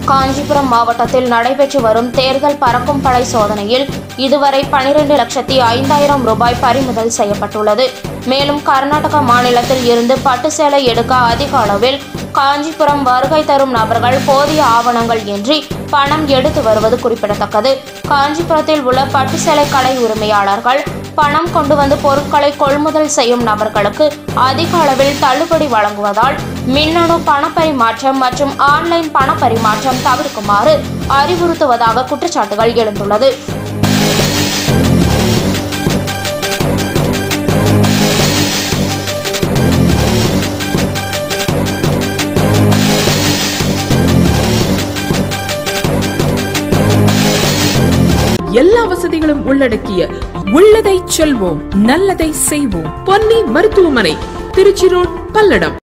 காஞ்சிபுரம் மாவட்டத்தில் நடைபெற்று வரும் தேர்தல் பறக்கும் படை சோதனையில் இதுவரை பனிரெண்டு லட்சத்தி ஐந்தாயிரம் ரூபாய் பறிமுதல் செய்யப்பட்டுள்ளது மேலும் கர்நாடக மாநிலத்தில் இருந்து பட்டு சேலை எடுக்க அதிக அளவில் காஞ்சிபுரம் வருகை தரும் நபர்கள் போதிய ஆவணங்கள் இன்றி பணம் எடுத்து வருவது குறிப்பிடத்தக்கது காஞ்சிபுரத்தில் உள்ள பட்டு சேலை கடை உரிமையாளர்கள் பணம் கொண்டு வந்து பொருட்களை கொள்முதல் செய்யும் நபர்களுக்கு அதிக அளவில் தள்ளுபடி வழங்குவதால் மின்னணு பணப்பரிமாற்றம் மற்றும் ஆன்லைன் பணப்பரிமாற்றம் தவிர்க்குமாறு அறிவுறுத்துவதாக குற்றச்சாட்டுகள் எழுந்துள்ளது எல்லா வசதிகளும் உள்ளடக்கிய உள்ளதை செல்வோம் நல்லதை செய்வோம் பொன்னி மருத்துவமனை திருச்சி ரோட் பல்லடம்